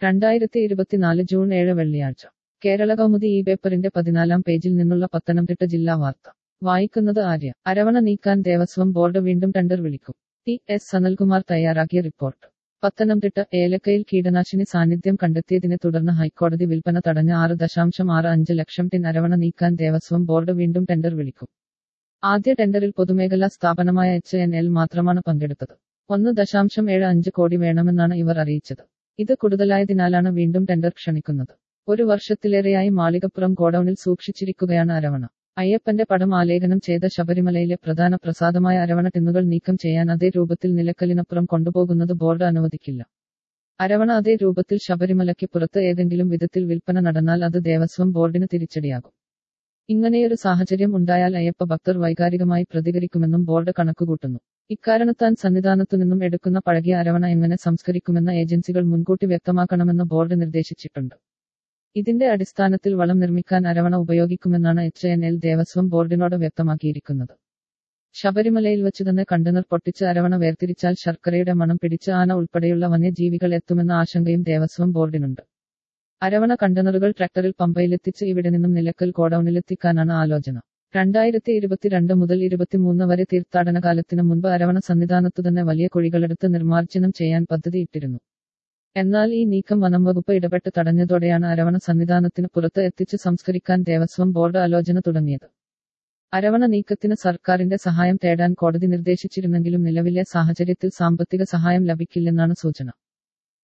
രണ്ടായിരത്തി ഇരുപത്തിനാല് ജൂൺ ഏഴ് വെള്ളിയാഴ്ച കേരള കൗമുദി ഈ പേപ്പറിന്റെ പതിനാലാം പേജിൽ നിന്നുള്ള പത്തനംതിട്ട ജില്ലാ വാർത്ത വായിക്കുന്നത് ആര്യ അരവണ നീക്കാൻ ദേവസ്വം ബോർഡ് വീണ്ടും ടെൻഡർ വിളിക്കും ടി എസ് സനൽകുമാർ തയ്യാറാക്കിയ റിപ്പോർട്ട് പത്തനംതിട്ട ഏലക്കയിൽ കീടനാശിനി സാന്നിധ്യം കണ്ടെത്തിയതിനെ തുടർന്ന് ഹൈക്കോടതി വിൽപ്പന തടഞ്ഞ ആറ് ദശാംശം ആറ് അഞ്ച് ലക്ഷം ടിൻ അരവണ നീക്കാൻ ദേവസ്വം ബോർഡ് വീണ്ടും ടെൻഡർ വിളിക്കും ആദ്യ ടെൻഡറിൽ പൊതുമേഖലാ സ്ഥാപനമായ എച്ച് എൻ എൽ മാത്രമാണ് പങ്കെടുത്തത് ഒന്ന് ദശാംശം ഏഴ് അഞ്ച് കോടി വേണമെന്നാണ് ഇവർ അറിയിച്ചത് ഇത് കൂടുതലായതിനാലാണ് വീണ്ടും ടെൻഡർ ക്ഷണിക്കുന്നത് ഒരു വർഷത്തിലേറെയായി മാളികപ്പുറം ഗോഡൌണിൽ സൂക്ഷിച്ചിരിക്കുകയാണ് അരവണ അയ്യപ്പന്റെ പടം ആലേഖനം ചെയ്ത ശബരിമലയിലെ പ്രധാന പ്രസാദമായ അരവണ ടിന്നുകൾ നീക്കം ചെയ്യാൻ അതേ രൂപത്തിൽ നിലക്കലിനപ്പുറം കൊണ്ടുപോകുന്നത് ബോർഡ് അനുവദിക്കില്ല അരവണ അതേ രൂപത്തിൽ ശബരിമലയ്ക്ക് പുറത്ത് ഏതെങ്കിലും വിധത്തിൽ വിൽപ്പന നടന്നാൽ അത് ദേവസ്വം ബോർഡിന് തിരിച്ചടിയാകും ഇങ്ങനെയൊരു സാഹചര്യം ഉണ്ടായാൽ അയ്യപ്പ ഭക്തർ വൈകാരികമായി പ്രതികരിക്കുമെന്നും ബോർഡ് കണക്കുകൂട്ടുന്നു ഇക്കാരണത്താൻ സന്നിധാനത്തുനിന്നും എടുക്കുന്ന പഴകിയ അരവണ എങ്ങനെ സംസ്കരിക്കുമെന്ന ഏജൻസികൾ മുൻകൂട്ടി വ്യക്തമാക്കണമെന്ന് ബോർഡ് നിർദ്ദേശിച്ചിട്ടുണ്ട് ഇതിന്റെ അടിസ്ഥാനത്തിൽ വളം നിർമ്മിക്കാൻ അരവണ ഉപയോഗിക്കുമെന്നാണ് എച്ച് എൻ എൽ ദേവസ്വം ബോർഡിനോട് വ്യക്തമാക്കിയിരിക്കുന്നത് ശബരിമലയിൽ വച്ച് തന്നെ കണ്ടെയ്നർ പൊട്ടിച്ച് അരവണ വേർതിരിച്ചാൽ ശർക്കരയുടെ മണം പിടിച്ച് ആന ഉൾപ്പെടെയുള്ള വന്യജീവികൾ എത്തുമെന്ന ആശങ്കയും ദേവസ്വം ബോർഡിനുണ്ട് അരവണ കണ്ടെയ്നറുകൾ ട്രാക്ടറിൽ പമ്പയിലെത്തിച്ച് ഇവിടെ നിന്നും നിലക്കൽ ഗോഡൌണിലെത്തിക്കാനാണ് ആലോചന രണ്ടായിരത്തി ഇരുപത്തിരണ്ട് മുതൽ ഇരുപത്തിമൂന്ന് വരെ തീർത്ഥാടന കാലത്തിന് മുൻപ് അരവണ സന്നിധാനത്തു തന്നെ വലിയ കുഴികളെടുത്ത് നിർമ്മാർജ്ജനം ചെയ്യാൻ പദ്ധതിയിട്ടിരുന്നു എന്നാൽ ഈ നീക്കം വനം വകുപ്പ് ഇടപെട്ട് തടഞ്ഞതോടെയാണ് അരവണ സന്നിധാനത്തിന് പുറത്ത് എത്തിച്ച് സംസ്കരിക്കാൻ ദേവസ്വം ബോർഡ് ആലോചന തുടങ്ങിയത് അരവണ നീക്കത്തിന് സർക്കാരിന്റെ സഹായം തേടാൻ കോടതി നിർദ്ദേശിച്ചിരുന്നെങ്കിലും നിലവിലെ സാഹചര്യത്തിൽ സാമ്പത്തിക സഹായം ലഭിക്കില്ലെന്നാണ് സൂചന